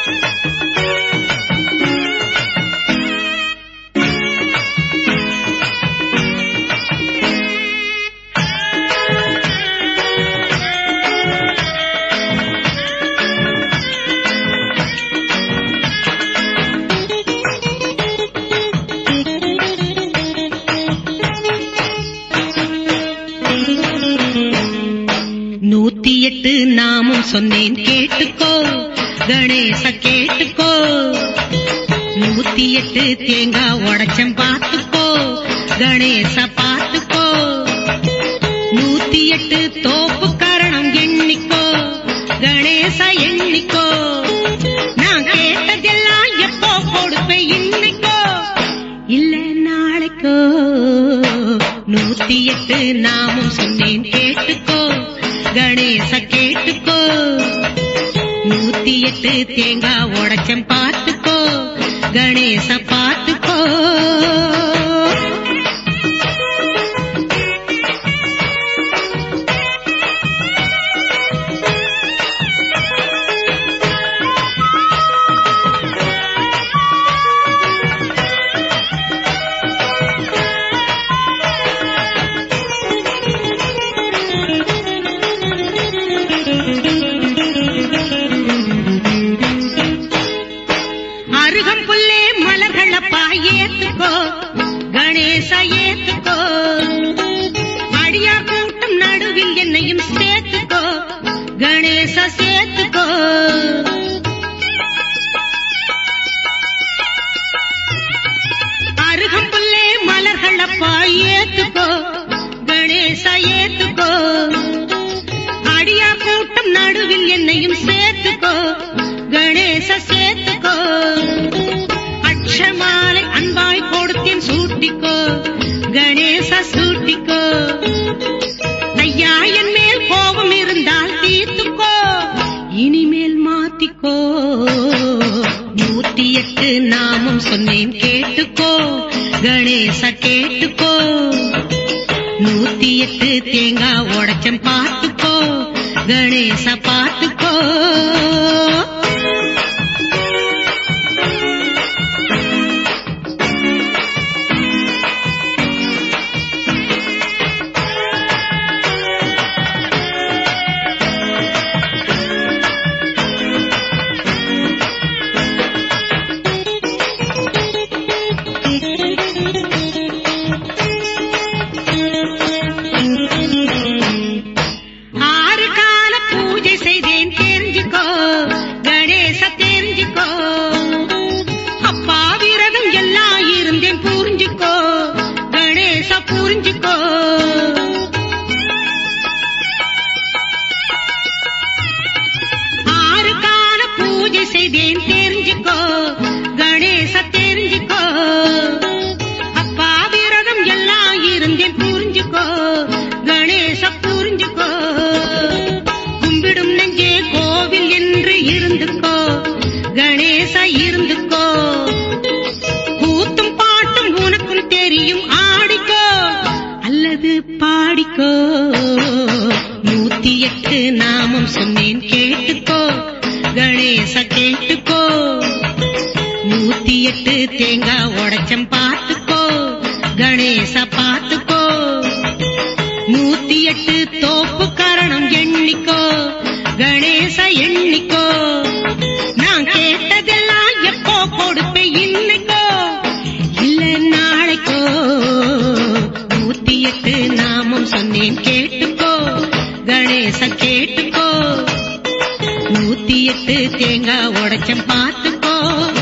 நூத்தி எட்டு நாமும் சொன்னேன் கேட்டுக்கோ கணேச கேட்டுக்கோ நூத்தி எட்டு தேங்காய் உடைச்சம் பார்த்துக்கோ கணேச பார்த்துக்கோ நூத்தி எட்டு தோப்பு கரணம் எண்ணிக்கோ கணேச எண்ணிக்கோ நான் கேட்டதெல்லாம் எப்போ கொடுப்பேன் இன்னைக்கோ இல்ல நாளைக்கோ நூத்தி எட்டு நாமும் சொன்னேன் கேட்டுக்கோ கணேச கேட்டுக்கோ நூத்தி எட்டு தேங்காய் உடைச்சம் பார்த்துக்கோ கணேச பார்த்துக்கோ அருகம் புல்லே மலர்களப்பா ஏத்துக்கோ கணேச ஏத்துக்கோ அடியா கூட்டம் நடுவில் என்னையும் சேர்த்துக்கோ கணேச சேர்த்துக்கோ அருகம் புல்லே மலர்களப்பா ஏத்துக்கோ கணேச ஏத்துக்கோ அடியா கூட்டம் நடுவில் என்னையும் சேர்த்துக்கோ கணேச சேர்த்துக்கோ அக்ஷமாலை அன்பாய் கொடுத்தேன் சூட்டிக்கோ கணேச சூட்டிக்கோ ஐயா என் மேல் கோபம் இருந்தால் தீர்த்துக்கோ இனிமேல் மாத்திக்கோ நூத்தி எட்டு நாமும் சொன்னேன் கேட்டுக்கோ கணேச கேட்டுக்கோ நூத்தி எட்டு தேங்காய் உடைச்சம் பார்த்துக்கோ கணேச பார்த்துக்கோ ஆறு கால பூஜை செய்தேன் தெரிஞ்சுக்கோ கணேச தெரிஞ்சுக்கோ அப்பா விரதம் எல்லாம் இருந்தேன் புரிஞ்சுக்கோ கணேச புரிஞ்சுக்கோ ஆறு கால பூஜை செய்தேன் தெரிஞ்சுக்கோ கணேச தெரிஞ்சுக்கோ அப்பா விரதம் எல்லாம் இருந்தேன் புரிஞ்சுக்கோ கணேச புரிஞ்சுக்கோ கும்பிடும் நெஞ்சே கோவில் என்று இருந்துக்கோ கணேச இருந்துக்கோ கூத்தும் பாட்டும் உனக்கும் தெரியும் ஆடிக்கோ அல்லது பாடிக்கோ நூத்தி எட்டு நாமம் சொன்னேன் கேட்டுக்கோ கணேச கேட்டுக்கோ நூத்தி எட்டு தேங்காய் உடைச்சம் பார்த்துக்கோ கணேச பார்த்துக்கோ நூத்தி எட்டு தோப்பு கரணம் எண்ணிக்கோ கணேச எண்ணிக்கோ நான் கேட்டதெல்லாம் எப்போ கொடுப்பேன் இன்னைக்கோ இல்ல நாளைக்கோ நூத்தி எட்டு நாமம் சொன்னேன் கேட்டுக்கோ கணேச கேட்டுக்கோ நூத்தி எட்டு தேங்காய் உடைச்சம் பார்த்துக்கோ